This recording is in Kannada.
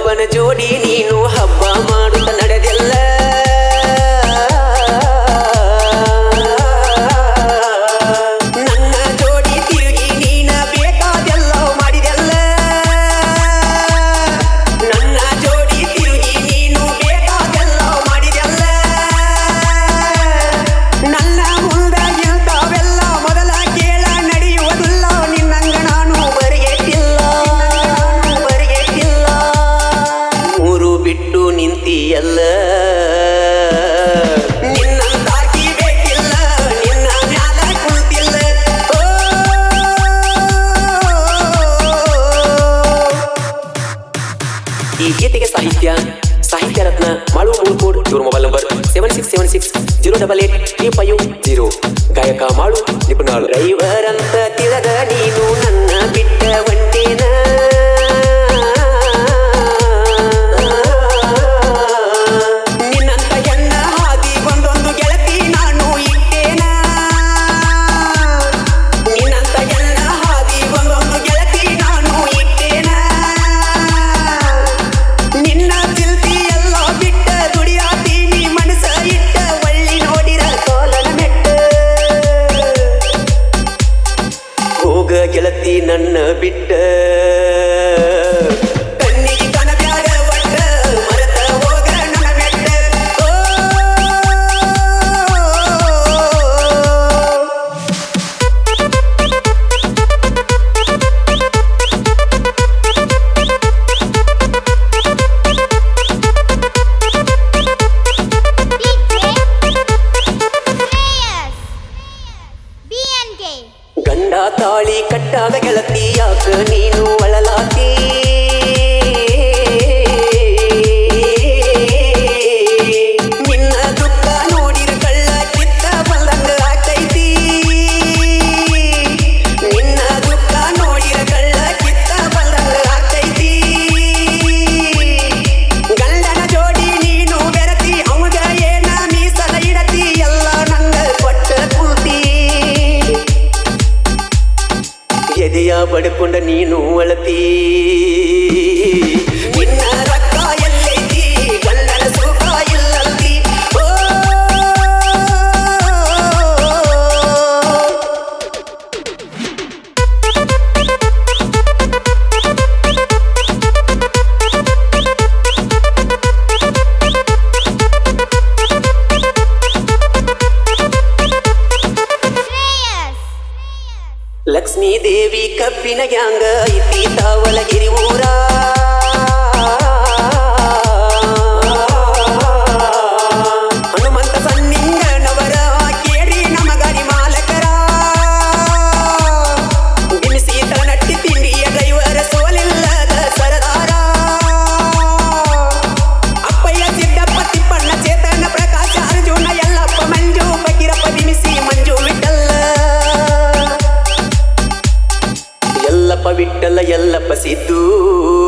ಒಬ್ಬನ ಜೋಡಿ ನೀನು ಹಬ್ಬ ಮಾಡುತ್ತ ನಡೆದೆಲ್ಲ ನನ್ನ ಜೋಡಿ ತಿರುಗಿ ನೀನ ಬೇಕಾದೆಲ್ಲ ಮಾಡಿದೆಲ್ಲ ನನ್ನ ಜೋಡಿ ತಿರುಗಿ ನೀನು ಬೇಕಾದೆಲ್ಲ ಮಾಡಿದೆಲ್ಲ ನನ್ನ ಮುಂದ ಇಂಥವೆಲ್ಲ ಮೊದಲ ಕೇಳ ನಡೆಯುವುದಿಲ್ಲ ನಿನ್ನಂಗ ನಾನು ಬರೆಯಟ್ಟಿಲ್ಲ ಬರೆಯಟ್ಟಿಲ್ಲ ಮೂರು ಬಿಟ್ಟು ನಿಂತಿಯಲ್ಲ ನಿನ್ನಂತಾಗಿ ಬೇಕಿಲ್ಲ ನಿನ್ನ ಮ್ಯಾಲ ಕುಂತಿಲ್ಲ ಓ ಈ ಗೀತೆಗೆ ಸಾಹಿತ್ಯ ಸಾಹಿತ್ಯ ರತ್ನ ಮಾಳು ಮೂಳ್ಕೋಡ್ ಇವ್ರ mobile number seven six seven six zero double eight three five zero ಗಾಯಕ ಮಾಳು ನಿಪುಣಾಳು ಡ್ರೈವರ್ ಅಂತ ತಿಳಿದ ನೀನು ನನ್ನ ಬಿಟ್ಟ ಒಂಟೇನ ನಿನ್ನಂತ ಹೆಣ್ಣ ಹಾದಿ ಒಂದೊಂದು ಗೆಳತಿ ನಾನು ಇಟ್ಟೇನ ನಿನ್ನಂತ ಹೆಣ್ಣ ಹಾದಿ ಒಂದೊಂದು ಗೆಳತಿ ನಾನು ಇಟ್ಟೇನ ನಿನ್ನ ಚಿಲ್ತಿ ಎಲ್ಲ ಬಿಟ್ಟ ದುಡಿಯಾತೀನಿ ಮನಸ ಇಟ್ಟ ಒಳ್ಳಿ ನೋಡಿರ ಕೋಲನ ಮೆಟ್ಟ ಹೋಗ ಗೆಳತಿ ನನ್ನ ಬಿಟ್ಟ ಕಣ್ಣಿಗೆ ಕನಬ್ಯಾಡ ಒಟ್ಟ ಮರೆತ ಹೋಗ ನನ್ನ ಮೆಟ್ಟ ಓ BNK. ಗಂಡ ತಾಳಿ ಕಟ್ಟಾದ ಗೆಳತಿ ಯಾಕ ನೀನು ಅಳಲಾತಿ ನಿನ್ನ ದುಃಖ ನೋಡಿರ ಕಳ್ಳ ಕಿತ್ತ ಬಂದಂಗ ಆಕೈತಿ ನಿನ್ನ ದುಃಖ ನೋಡಿರ ಕಳ್ಳ ಕಿತ್ತ ಬಂದಂಗ ಆಕೈತಿ ಗಂಡನ ಜೋಡಿ ನೀನು ಬೆರತಿ ಅವಾಗ ಏನ ಮೀಸಲ ಇಡತಿ ಎಲ್ಲ ನಂಗ ಕೊಟ್ಟ ಕುಲ್ತಿ ಎದೆಯ ಬಡ್ಕೊಂಡ ನೀನು ಅಳತಿ ನಿನ್ನ ರೊಕ್ಕ ಎಲ್ಲೈತಿ ಗಂಡನ ಸುಖ ಇಲ್ಲಂತಿ ಓ Shreyas. ಲಕ್ಷ್ಮೀ ದೇವಿ ಕಬ್ಬಿನ ಗ್ಯಾಂಗ ಐತಿ ತಾವಲಗಿರಿ ಊರ ಹನುಮಂತ ಸನ್ನಿಂಗನವರ ಕೇಳಿ ನಮಗರಿ ಮಾಲಕರ ಬಿನಿಸಿ ನಟ್ಟಿ ತಿಂಡಿಯ ಡ್ರೈವರ ಸೋಲಿಲ್ಲದ ಸರದಾರ ಅಪ್ಪಯ್ಯ ಸಿದ್ದಪ್ಪ ತಿಪ್ಪಣ್ಣ ಚೇತನ ಪ್ರಕಾಶ ಅರ್ಜುನ ಯಲ್ಲಪ್ಪ ಮಂಜು ಬಕೀರಪ್ಪ ಬಿನಿಸಿ ಮಂಜು ವಿಠಲ್ಲ ಎಲ್ಲಪ್ಪ ವಿಠಲ್ಲ ಎಲ್ಲಪ್ಪ ಸಿದ್ದು